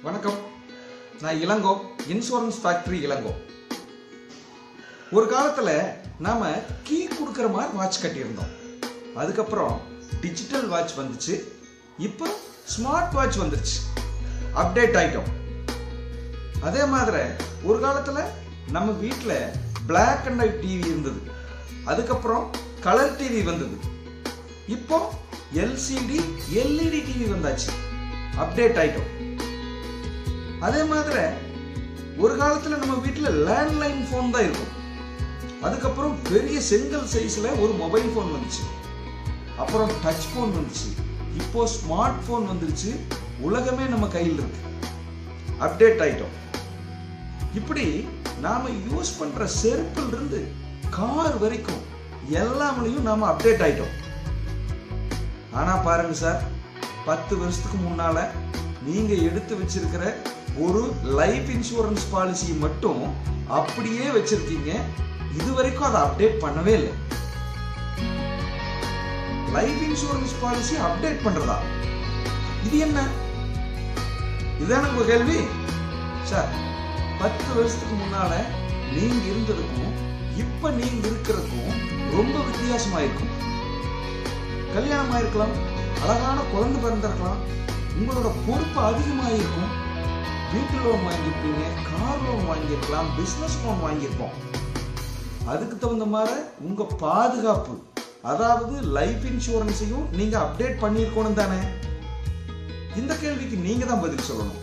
வணக்கம் நான் Ilango insurance factory Ilango ஒரு காலத்துல நாம கீ கொடுக்குற மாதிரி வாட்ச் கட்டியிருந்தோம் அதுக்கப்புறம் டிஜிட்டல் வாட்ச் வந்துச்சு இப்போ ஸ்மார்ட் வாட்ச் வந்துருச்சு அப்டேட் ஆயிட்டோம் அதே மாதிரி ஒரு காலத்துல நம்ம வீட்டில் பிளாக் அண்ட் ஒயிட் டிவி இருந்தது அதுக்கப்புறம் கலர் டிவி வந்தது இப்போ எல்சிடி எல்இடி டிவி வந்தாச்சு அப்டேட் ஆயிட்டோம் அதே மாதிரி ஒரு காலத்துல நம்ம வீட்டில் லேண்ட்லைன் ஃபோன் தான் இருக்கும் அதுக்கப்புறம் பெரிய செங்கல் சைஸ்ல ஒரு மொபைல் ஃபோன் வந்துச்சு அப்புறம் டச் ஃபோன் வந்துச்சு இப்போ ஸ்மார்ட் ஃபோன் வந்துருச்சு உலகமே நம்ம கையில் இருக்கு அப்டேட் ஆயிட்டோம் இப்படி நாம யூஸ் பண்ற செருப்பில் இருந்து கார் வரைக்கும் எல்லாமலையும் நாம அப்டேட் ஆயிட்டோம் ஆனா பாருங்க சார் பத்து வருஷத்துக்கு முன்னால நீங்க எடுத்து வச்சிருக்கிற ஒரு லைஃப் இன்சூரன்ஸ் பாலிசி மட்டும் அப்படியே வச்சிருக்கீங்க இது வரைக்கும் அதை அப்டேட் பண்ணவே இல்லை லைஃப் இன்சூரன்ஸ் பாலிசி அப்டேட் பண்றதா இது என்ன இதான உங்க கேள்வி சார் பத்து வருஷத்துக்கு முன்னால நீங்க இருந்ததுக்கும் இப்ப நீங்க இருக்கிறதுக்கும் ரொம்ப வித்தியாசமா இருக்கும் கல்யாணம் ஆயிருக்கலாம் அழகான குழந்தை பிறந்திருக்கலாம் உங்களோட பொறுப்பு அதிகமாயிருக்கும் வீட்டு லோன் வாங்கியிருப்பீங்க கார் லோன் வாங்கியிருக்கலாம் பிசினஸ் லோன் வாங்கியிருப்போம் அதுக்கு தகுந்த மாதிரி உங்க பாதுகாப்பு அதாவது லைஃப் இன்சூரன்ஸையும் நீங்க அப்டேட் பண்ணியிருக்கணும் தானே இந்த கேள்விக்கு நீங்க தான் பதில் சொல்லணும்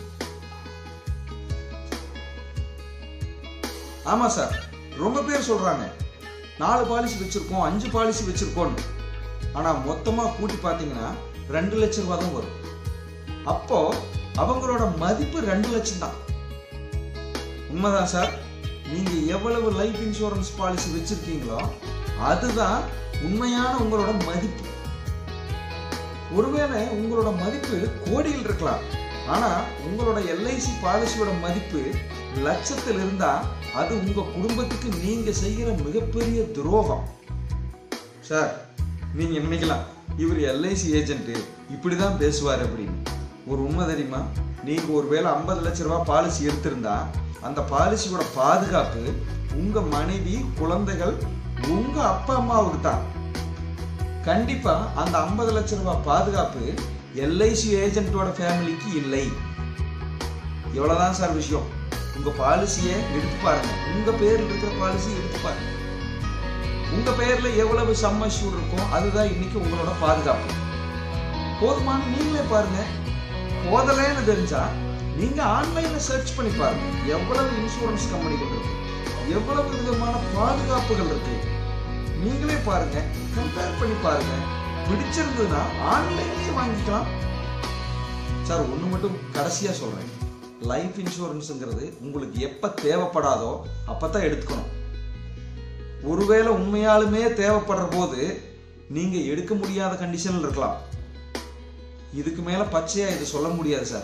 ஆமா சார் ரொம்ப பேர் சொல்றாங்க நாலு பாலிசி வச்சிருக்கோம் அஞ்சு பாலிசி வச்சிருக்கோம் ஆனா மொத்தமா கூட்டி பாத்தீங்கன்னா ரெண்டு லட்சம் ரூபாய் தான் வரும் அப்போ அவங்களோட மதிப்பு ரெண்டு லட்சம் தான் உண்மைதான் சார் நீங்க எவ்வளவு லைஃப் இன்சூரன்ஸ் பாலிசி வச்சிருக்கீங்களோ அதுதான் உண்மையான உங்களோட மதிப்பு ஒருவேளை உங்களோட மதிப்பு கோடியில் இருக்கலாம் ஆனா உங்களோட எல்ஐசி பாலிசியோட மதிப்பு லட்சத்தில் இருந்தா அது உங்க குடும்பத்துக்கு நீங்க செய்கிற மிகப்பெரிய துரோகம் சார் நீங்க நினைக்கலாம் இவர் எல்ஐசி ஏஜென்ட் இப்படிதான் பேசுவார் அப்படின்னு ஒரு உண்மை தெரியுமா நீங்க ஒருவேளை ஐம்பது லட்ச ரூபாய் பாலிசி எடுத்திருந்தா அந்த பாலிசியோட பாதுகாப்பு உங்க மனைவி குழந்தைகள் உங்க அப்பா அம்மாவுக்கு தான் கண்டிப்பா அந்த ஐம்பது லட்ச ரூபாய் பாதுகாப்பு எல்ஐசி ஏஜென்ட்டோட ஃபேமிலிக்கு இல்லை இவ்வளவுதான் சார் விஷயம் உங்க பாலிசியை எடுத்து பாருங்க உங்க பேர்ல இருக்கிற பாலிசி எடுத்து பாருங்க உங்க பெயர்ல எவ்வளவு சம்மஷூர் இருக்கும் அதுதான் இன்னைக்கு உங்களோட பாதுகாப்பு போதுமான நீங்களே பாருங்க போதலைன்னு தெரிஞ்சா நீங்க ஆன்லைன்ல சர்ச் பண்ணி பாருங்க எவ்வளவு இன்சூரன்ஸ் கம்பெனிகள் இருக்கு எவ்வளவு விதமான பாதுகாப்புகள் இருக்கு நீங்களே பாருங்க கம்பேர் பண்ணி பாருங்க பிடிச்சிருந்ததுன்னா ஆன்லைன்லயே வாங்கிக்கலாம் சார் ஒண்ணு மட்டும் கடைசியா சொல்றேன் லைஃப் இன்சூரன்ஸுங்கிறது உங்களுக்கு எப்ப தேவைப்படாதோ அப்பதான் எடுத்துக்கணும் ஒருவேளை உண்மையாலுமே தேவைப்படுற போது நீங்க எடுக்க முடியாத கண்டிஷன்ல இருக்கலாம் இதுக்கு மேல பச்சையா இது சொல்ல முடியாது சார்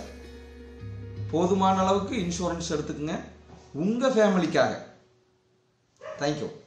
போதுமான அளவுக்கு இன்சூரன்ஸ் எடுத்துக்கங்க உங்க ஃபேமிலிக்காக தேங்க்யூ